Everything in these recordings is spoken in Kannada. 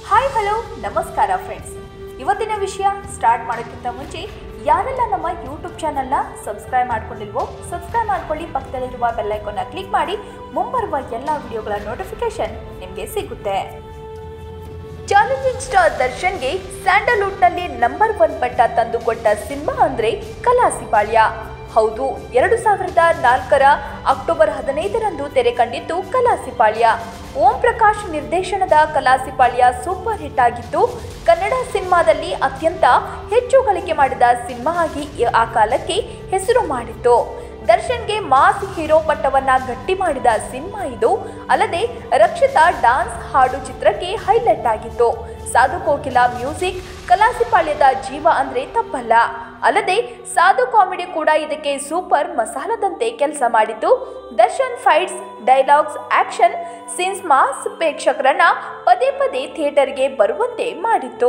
ಹಾಯ್ ಹಲೋ ನಮಸ್ಕಾರ ಫ್ರೆಂಡ್ಸ್ ಇವತ್ತಿನ ವಿಷಯ ಸ್ಟಾರ್ಟ್ ಮಾಡೋಕ್ಕಿಂತ ಮುಂಚೆ ಯಾರೆಲ್ಲ ನಮ್ಮ ಯೂಟ್ಯೂಬ್ ಚಾನಲ್ನ ಸಬ್ಸ್ಕ್ರೈಬ್ ಮಾಡ್ಕೊಂಡಿಲ್ವೋ ಸಬ್ಸ್ಕ್ರೈಬ್ ಮಾಡ್ಕೊಳ್ಳಿ ಪಕ್ಕದಲ್ಲಿರುವ ಬೆಲ್ಲೈಕನ್ನ ಕ್ಲಿಕ್ ಮಾಡಿ ಮುಂಬರುವ ಎಲ್ಲ ವಿಡಿಯೋಗಳ ನೋಟಿಫಿಕೇಶನ್ ನಿಮಗೆ ಸಿಗುತ್ತೆ ಚಾಲೆಂಜಿಂಗ್ ಸ್ಟಾರ್ ದರ್ಶನ್ಗೆ ಸ್ಯಾಂಡಲ್ವುಡ್ನಲ್ಲಿ ನಂಬರ್ ಒನ್ ಪಟ್ಟ ತಂದುಕೊಟ್ಟ ಸಿನಿಮಾ ಅಂದ್ರೆ ಕಲಾಸಿಪಾಳ್ಯ ಹೌದು ಎರಡು ಸಾವಿರದ ನಾಲ್ಕರ ಅಕ್ಟೋಬರ್ ಹದಿನೈದರಂದು ತೆರೆ ಕಂಡಿತ್ತು ಕಲಾಸಿಪಾಳ್ಯ ಓಂ ಪ್ರಕಾಶ್ ನಿರ್ದೇಶನದ ಕಲಾಸಿಪಾಳ್ಯ ಸೂಪರ್ ಹಿಟ್ ಆಗಿತ್ತು ಕನ್ನಡ ಸಿನಿಮಾದಲ್ಲಿ ಅತ್ಯಂತ ಹೆಚ್ಚು ಗಳಿಕೆ ಮಾಡಿದ ಸಿನಿಮಾ ಆಗಿ ಆ ಕಾಲಕ್ಕೆ ಹೆಸರು ಮಾಡಿತ್ತು ದರ್ಶನ್ಗೆ ಮಾಸ್ ಹೀರೋ ಪಟ್ಟವನ್ನ ಗಟ್ಟಿ ಮಾಡಿದ ಸಿನಿಮಾ ಇದು ಅಲ್ಲದೆ ರಕ್ಷಿತಾ ಡಾನ್ಸ್ ಹಾಡು ಚಿತ್ರಕ್ಕೆ ಹೈಲೈಟ್ ಆಗಿತ್ತು ಸಾಧು ಕೋಕಿಲ ಮ್ಯೂಸಿಕ್ ಕಲಾಸಿಪಾಳ್ಯದ ಜೀವ ಅಂದ್ರೆ ತಪ್ಪಲ್ಲ ಅಲ್ಲದೆ ಸಾಧು ಕಾಮಿಡಿ ಕೂಡ ಇದಕ್ಕೆ ಸೂಪರ್ ಮಸಾಲದಂತೆ ಕೆಲಸ ಮಾಡಿದ್ದು Darshan fights dialogues action scenes mass ಪ್ರೇಕ್ಷಕರನ್ನ ಪದೇ ಪದೇ ಥಿಯೇಟರ್ಗೆ ಬರುವಂತೆ ಮಾಡಿತ್ತು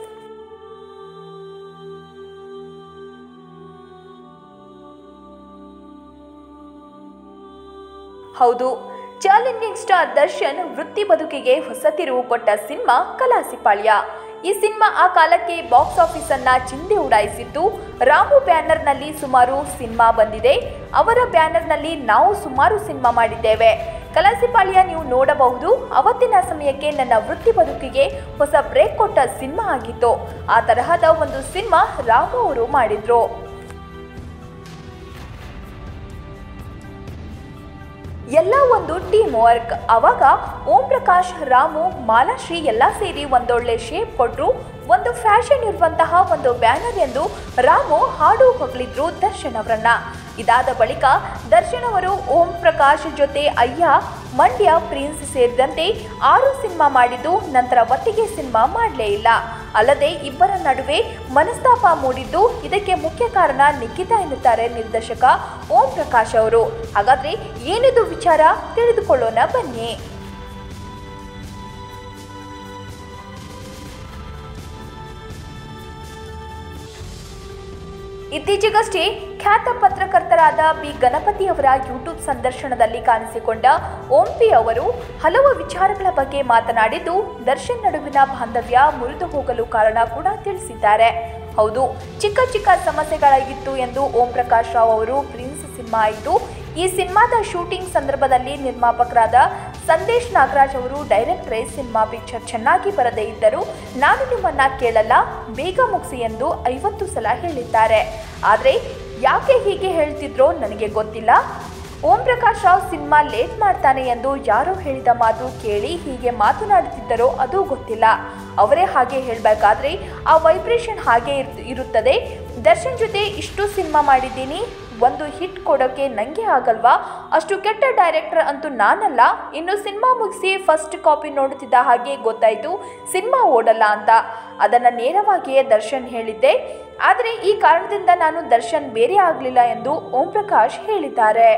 ಹೌದು ಚಾಲೆಂಜಿಂಗ್ ಸ್ಟಾರ್ ದರ್ಶನ್ ವೃತ್ತಿ ಬದುಕಿಗೆ ಹೊಸ ತಿರುವು ಕೊಟ್ಟ ಸಿನಿಮಾ ಕಲಾಸಿಪಾಳ್ಯ ಈ ಸಿನಿಮಾ ಆ ಕಾಲಕ್ಕೆ ಬಾಕ್ಸ್ ಆಫೀಸ್ ಅನ್ನ ಚಿಂದೆ ಉಡಾಯಿಸಿತ್ತು ರಾಮು ಬ್ಯಾನರ್ನಲ್ಲಿ ಸುಮಾರು ಸಿನಿಮಾ ಬಂದಿದೆ ಅವರ ಬ್ಯಾನರ್ನಲ್ಲಿ ನಾವು ಸುಮಾರು ಸಿನಿಮಾ ಮಾಡಿದ್ದೇವೆ ಕಲಾಸಿಪಾಳ್ಯ ನೀವು ನೋಡಬಹುದು ಅವತ್ತಿನ ಸಮಯಕ್ಕೆ ನನ್ನ ವೃತ್ತಿ ಬದುಕಿಗೆ ಹೊಸ ಬ್ರೇಕ್ ಕೊಟ್ಟ ಸಿನಿಮಾ ಆಗಿತ್ತು ಆ ತರಹದ ಒಂದು ಸಿನಿಮಾ ರಾಮು ಅವರು ಮಾಡಿದ್ರು ಎಲ್ಲ ಒಂದು ಟೀಮ್ ವರ್ಕ್ ಅವಾಗ ಓಂ ಪ್ರಕಾಶ್ ರಾಮು ಮಾಲಾಶ್ರೀ ಎಲ್ಲ ಸೇರಿ ಒಂದೊಳ್ಳೆ ಶೇಪ್ ಕೊಟ್ರು ಒಂದು ಫ್ಯಾಷನ್ ಇರುವಂತಹ ಒಂದು ಬ್ಯಾನರ್ ಎಂದು ರಾಮು ಹಾಡು ಹೊಗಳಿದ್ರು ದರ್ಶನ್ ಅವರನ್ನ ಇದಾದ ಬಳಿಕ ದರ್ಶನ್ ಅವರು ಓಂ ಪ್ರಕಾಶ್ ಜೊತೆ ಅಯ್ಯ ಮಂಡ್ಯ ಪ್ರಿನ್ಸ್ ಸೇರಿದಂತೆ ಆರು ಸಿನಿಮಾ ಮಾಡಿದ್ದು ನಂತರ ಒಟ್ಟಿಗೆ ಸಿನಿಮಾ ಮಾಡಲೇ ಇಲ್ಲ ಅಲ್ಲದೆ ಇಬ್ಬರ ನಡುವೆ ಮನಸ್ತಾಪ ಮೂಡಿದ್ದು ಇದಕ್ಕೆ ಮುಖ್ಯ ಕಾರಣ ನಿಖಿತಾ ಎನ್ನುತ್ತಾರೆ ನಿರ್ದೇಶಕ ಓಂ ಪ್ರಕಾಶ್ ಅವರು ಹಾಗಾದ್ರೆ ಏನಿದು ವಿಚಾರ ತಿಳಿದುಕೊಳ್ಳೋಣ ಬನ್ನಿ ಇತ್ತೀಚೆಗಷ್ಟೇ ಖ್ಯಾತ ಪತ್ರಕರ್ತರಾದ ಬಿ ಗಣಪತಿ ಅವರ ಯೂಟ್ಯೂಬ್ ಸಂದರ್ಶನದಲ್ಲಿ ಕಾಣಿಸಿಕೊಂಡ ಓಂಪಿ ಅವರು ಹಲವು ವಿಚಾರಗಳ ಬಗ್ಗೆ ಮಾತನಾಡಿದ್ದು ದರ್ಶನ್ ನಡುವಿನ ಬಾಂಧವ್ಯ ಮುರಿದು ಹೋಗಲು ಕಾರಣ ಕೂಡ ತಿಳಿಸಿದ್ದಾರೆ ಹೌದು ಚಿಕ್ಕ ಚಿಕ್ಕ ಸಮಸ್ಯೆಗಳಾಗಿತ್ತು ಎಂದು ಓಂ ಪ್ರಕಾಶ್ ರಾವ್ ಅವರು ಪ್ರಿನ್ಸ್ ಸಿನಿಮಾ ಆಯಿತು ಈ ಸಿನಿಮಾದ ಶೂಟಿಂಗ್ ಸಂದರ್ಭದಲ್ಲಿ ನಿರ್ಮಾಪಕರಾದ ಸಂದೇಶ್ ನಾಗರಾಜ್ ಅವರು ಡೈರೆಕ್ಟ್ರೇ ಸಿನಿಮಾ ಪಿಕ್ಚರ್ ಚೆನ್ನಾಗಿ ಬರದೇ ಇದ್ದರೂ ನಾನು ನಿಮ್ಮನ್ನ ಕೇಳಲ್ಲ ಬೇಗ ಮುಗಿಸಿ ಎಂದು ಐವತ್ತು ಸಲ ಹೇಳಿದ್ದಾರೆ ಆದರೆ ಯಾಕೆ ಹೀಗೆ ಹೇಳ್ತಿದ್ರೋ ನನಗೆ ಗೊತ್ತಿಲ್ಲ ಓಂ ಪ್ರಕಾಶ್ ರಾವ್ ಸಿನಿಮಾ ಲೇಟ್ ಮಾಡ್ತಾನೆ ಎಂದು ಯಾರೋ ಹೇಳಿದ ಮಾತು ಕೇಳಿ ಹೀಗೆ ಮಾತನಾಡುತ್ತಿದ್ದರೋ ಅದು ಗೊತ್ತಿಲ್ಲ ಅವರೇ ಹಾಗೆ ಹೇಳಬೇಕಾದ್ರೆ ಆ ವೈಬ್ರೇಷನ್ ಹಾಗೆ ಇರ್- ಇರುತ್ತದೆ ದರ್ಶನ್ ಜೊತೆ ಇಷ್ಟು ಸಿನಿಮಾ ಮಾಡಿದ್ದೀನಿ ಒಂದು ಹಿಟ್ ಕೊಡೋಕೆ ನನಗೆ ಆಗಲ್ವಾ ಅಷ್ಟು ಕೆಟ್ಟ ಡೈರೆಕ್ಟರ್ ಅಂತೂ ನಾನಲ್ಲ ಇನ್ನು ಸಿನಿಮಾ ಮುಗಿಸಿ ಫಸ್ಟ್ ಕಾಪಿ ನೋಡುತ್ತಿದ್ದ ಹಾಗೆ ಗೊತ್ತಾಯಿತು ಸಿನಿಮಾ ಓಡಲ್ಲ ಅಂತ ಅದನ್ನು ನೇರವಾಗಿಯೇ ದರ್ಶನ್ ಹೇಳಿದ್ದೆ ಆದರೆ ಈ ಕಾರಣದಿಂದ ನಾನು ದರ್ಶನ್ ಬೇರೆ ಆಗಲಿಲ್ಲ ಎಂದು ಓಂ ಪ್ರಕಾಶ್ ಹೇಳಿದ್ದಾರೆ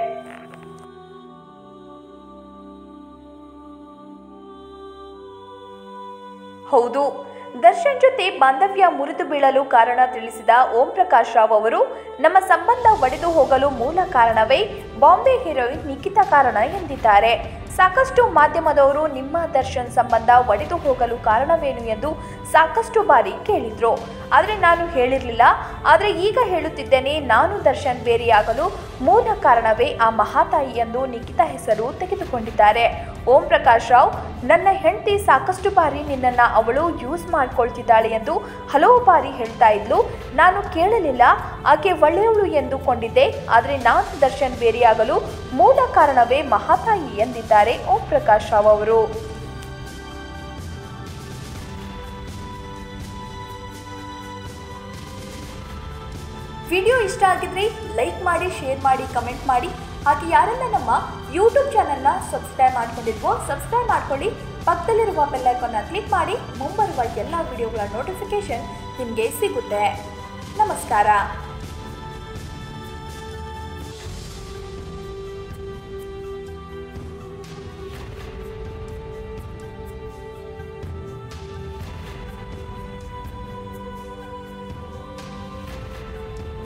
ಹೌದು ದರ್ಶನ್ ಜೊತೆ ಬಾಂಧವ್ಯ ಮುರಿದು ಬೀಳಲು ಕಾರಣ ತಿಳಿಸಿದ ಓಂ ಪ್ರಕಾಶ್ ರಾವ್ ಅವರು ನಮ್ಮ ಸಂಬಂಧ ಒಡೆದು ಹೋಗಲು ಮೂಲ ಕಾರಣವೇ ಬಾಂಬೆ ಹೀರೋಯಿನ್ ನಿಖಿತಾ ಕಾರಣ ಎಂದಿದ್ದಾರೆ ಸಾಕಷ್ಟು ಮಾಧ್ಯಮದವರು ನಿಮ್ಮ ದರ್ಶನ್ ಸಂಬಂಧ ಒಡೆದು ಹೋಗಲು ಕಾರಣವೇನು ಎಂದು ಸಾಕಷ್ಟು ಬಾರಿ ಕೇಳಿದ್ರು ಆದರೆ ನಾನು ಹೇಳಿರಲಿಲ್ಲ ಆದರೆ ಈಗ ಹೇಳುತ್ತಿದ್ದೇನೆ ನಾನು ದರ್ಶನ್ ಬೇರೆಯಾಗಲು ಮೂಲ ಕಾರಣವೇ ಆ ಮಹಾತಾಯಿ ಎಂದು ನಿಖಿತಾ ಹೆಸರು ತೆಗೆದುಕೊಂಡಿದ್ದಾರೆ ಓಂ ಪ್ರಕಾಶ್ ರಾವ್ ನನ್ನ ಹೆಂಡತಿ ಸಾಕಷ್ಟು ಬಾರಿ ನಿನ್ನನ್ನು ಅವಳು ಯೂಸ್ ಮಾಡ್ಕೊಳ್ತಿದ್ದಾಳೆ ಎಂದು ಹಲವು ಬಾರಿ ಹೇಳ್ತಾ ಇದ್ಲು ನಾನು ಕೇಳಲಿಲ್ಲ ಆಕೆ ಒಳ್ಳೆಯವಳು ಎಂದುಕೊಂಡಿದ್ದೆ ಆದರೆ ನಾನು ದರ್ಶನ್ ಬೇರೆಯಾಗಲು ಮೂಲ ಕಾರಣವೇ ಮಹಾತಾಯಿ ಎಂದಿದ್ದಾರೆ ಓಂ ಪ್ರಕಾಶ್ ರಾವ್ ಅವರು ವಿಡಿಯೋ ಇಷ್ಟ ಆಗಿದ್ರೆ ಲೈಕ್ ಮಾಡಿ ಶೇರ್ ಮಾಡಿ ಕಮೆಂಟ್ ಮಾಡಿ ಹಾಗೆ ಯಾರೆಲ್ಲ ನಮ್ಮ ಯೂಟ್ಯೂಬ್ ಚಾನಲ್ನ ಸಬ್ಸ್ಕ್ರೈಬ್ ಮಾಡ್ಕೊಂಡಿಲ್ವೋ ಸಬ್ಸ್ಕ್ರೈಬ್ ಮಾಡ್ಕೊಳ್ಳಿ ಪಕ್ಕದಲ್ಲಿರುವ ಬೆಲ್ಲೈಕನ್ನ ಕ್ಲಿಕ್ ಮಾಡಿ ಮುಂಬರುವ ಎಲ್ಲ ವಿಡಿಯೋಗಳ ನೋಟಿಫಿಕೇಶನ್ ನಿಮಗೆ ಸಿಗುತ್ತೆ ನಮಸ್ಕಾರ